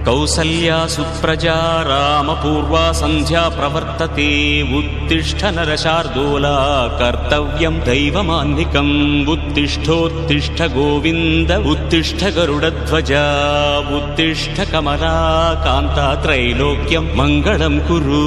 కౌసల్యా సుప్రజా రామపూర్వా సంధ్యా ప్రవర్తతే ఉత్తిష్ట నరశార్దూలా కర్తవ్యం దైవమాన్నికం ఉత్తిష్టోత్తిష్ట గోవింద ఉత్తిష్ట గరుడధ్వజ ఉత్తిష్ట కమలా కాంతా త్రైలోక్యం మంగళం కురు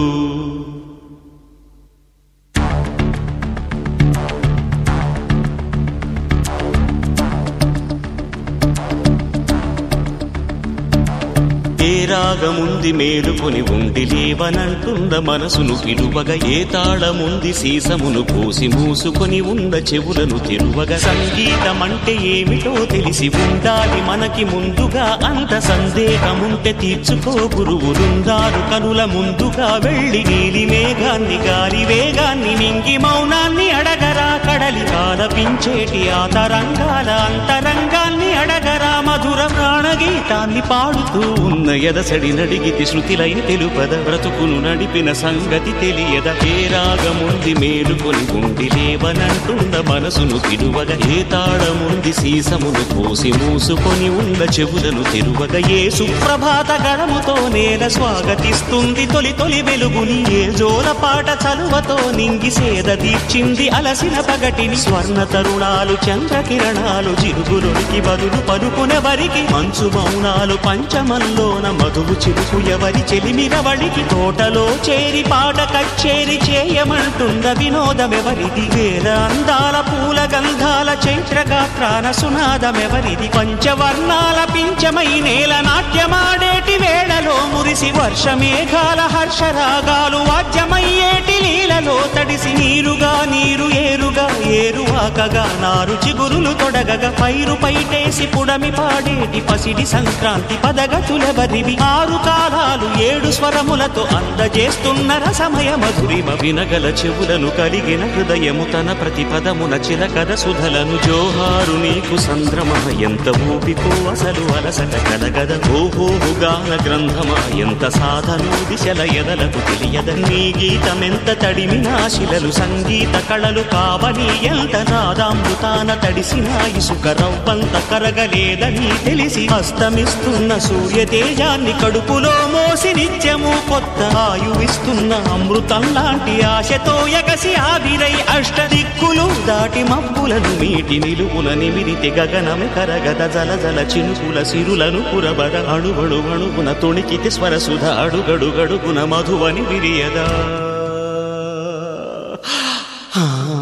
ఏ రాగముంది మేలుకొని ఉండి లేవనంటుంద మనసును పిలువగ ఏ తాళముంది సీసమును పోసి మూసుకొని ఉంద చెవులను తిరువగ సంగీతమంటే ఏమిటో తెలిసి ఉండాలి మనకి ముందుగా అంత సందేహముంటే తీర్చుకో గురువులుందారు కనుల ముందుగా వెళ్ళి నీలి మేఘాన్ని గాలి వేగాన్ని మింగి మౌనాన్ని అడగరా కడలి కాలపించేటి ఆ తరంగాల అంతరంగాన్ని అడగరా మధుర ప్రాణగీతాన్ని పాడుతూ ఉన్న ఎదసడి నడిగితి శృతిలైన తెలుపద బ్రతుకును నడిపిన సంగతి తెలియద ఏ రాగముంది మేలుకొని ఉండి లేవనంటుంద మనసును తిరువగ ఏ తాళముంది సీసమును పోసి మూసుకొని ఉన్న చెవులను తిరువగ ఏ సుప్రభాత గణముతో నేల స్వాగతిస్తుంది తొలి తొలి వెలుగుని ఏ జోల పాట చలువతో నింగి సేద తీర్చింది అలసిన పగటిని స్వర్ణ తరుణాలు చంద్రకిరణాలు జిరుగులొనికి బదులు పలుకునెవరికి మంచు మౌనాలు పంచమంలోన మధువు చిరుకు ఎవరి చెలిమిరవడికి తోటలో చేరి పాట కచ్చేరి చేయమంటుంద వినోదమెవరిది వేల అందాల పూల గంధాల చైత్రగాత్రాన సునాదమెవరిది పంచవర్ణాల పించమై నేల నాట్యమాడేటి వేళలో మురిసి వర్షమేఘాల హర్షరాగాలు వాద్యమయ్యేటి లీలలో తడిసి నీరుగా నీరు ఏరుగా ఏరువాకగా నారు చిగురులు తొడగగా పైరు పైటేసి పుడమి పాడేటి పసిడి సంక్రాంతి పదగతులెవరివి ఆరు కాలాలు ఏడు స్వరములతో అందజేస్తున్న రసమయ మధురిమ వినగల చెవులను కలిగిన హృదయము తన ప్రతిపదమున చిలకద సుధలను జోహారు నీకు సంద్రమ ఎంత ఊపికో అసలు అలసట కలగద ఓహోహు గాన గ్రంథమా ఎంత సాధను దిశల ఎదలకు తెలియద నీ గీతమెంత తడిమినా శిలలు సంగీత కళలు కావని ఎంత నాదామృతాన తడిసిన ఇసుక రవ్వంత కరగలేదని తెలిసి అస్తమిస్తున్న సూర్య తేజాన్ని కడుపులో మోసి నిత్యము కొత్త ఆయువిస్తున్న అమృతం లాంటి ఆశతో ఎగసి ఆవిరై అష్టదిక్కులు దాటి మబ్బులను మీటి నిలువున నిమిరితి గగనము కరగద జల జల చినుకుల సిరులను పురబద అణువణు అణుగున తొణికితి స్వరసుధ అడుగడుగడుగున మధువని విరియదా ఆ